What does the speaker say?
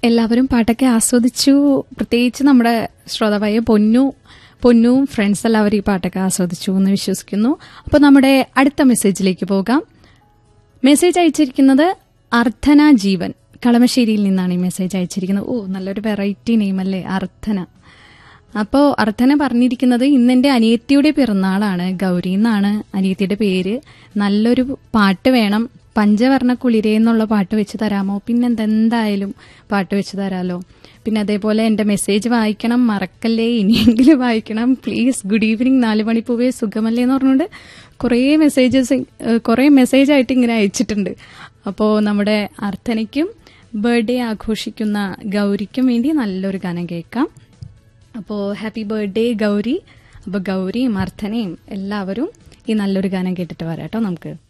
എല്ലാവരും പാട്ടൊക്കെ ആസ്വദിച്ചു പ്രത്യേകിച്ച് നമ്മുടെ ശ്രോതാവായ പൊന്നു പൊന്നും ഫ്രണ്ട്സ് എല്ലാവരും ഈ പാട്ടൊക്കെ ആസ്വദിച്ചു എന്ന് വിശ്വസിക്കുന്നു അപ്പോൾ നമ്മുടെ അടുത്ത മെസ്സേജിലേക്ക് പോകാം മെസ്സേജ് അയച്ചിരിക്കുന്നത് അർത്ഥന ജീവൻ കളമശ്ശേരിയിൽ നിന്നാണ് ഈ മെസ്സേജ് അയച്ചിരിക്കുന്നത് ഓ നല്ലൊരു വെറൈറ്റി നെയിം അല്ലേ അർത്ഥന അപ്പോൾ അർത്ഥന പറഞ്ഞിരിക്കുന്നത് ഇന്ന് എൻ്റെ അനിയത്തിയുടെ പിറന്നാളാണ് ഗൗരി എന്നാണ് അനിയത്തിയുടെ പേര് നല്ലൊരു പാട്ട് വേണം പഞ്ചവർണ്ണ കുളിരേ എന്നുള്ള പാട്ട് വെച്ച് തരാമോ പിന്നെ എന്തായാലും പാട്ട് വെച്ച് തരാമല്ലോ പിന്നെ അതേപോലെ എൻ്റെ മെസ്സേജ് വായിക്കണം മറക്കല്ലേ ഇനിയെങ്കിലും വായിക്കണം പ്ലീസ് ഗുഡ് ഈവനിങ് നാല് മണിപ്പൂവേ സുഖമല്ലേ എന്ന് പറഞ്ഞുകൊണ്ട് കുറേ മെസ്സേജസ് കുറേ മെസ്സേജ് ആയിട്ട് ഇങ്ങനെ അയച്ചിട്ടുണ്ട് അപ്പോൾ നമ്മുടെ അർത്ഥനയ്ക്കും ബർത്ത്ഡേ ആഘോഷിക്കുന്ന ഗൗരിക്കും വേണ്ടി നല്ലൊരു ഗാനം കേൾക്കാം അപ്പോൾ ഹാപ്പി ബർത്ത്ഡേ ഗൗരി അപ്പോൾ ഗൗരിയും അർത്ഥനയും എല്ലാവരും ഈ നല്ലൊരു ഗാനം കേട്ടിട്ട് വരാം കേട്ടോ നമുക്ക്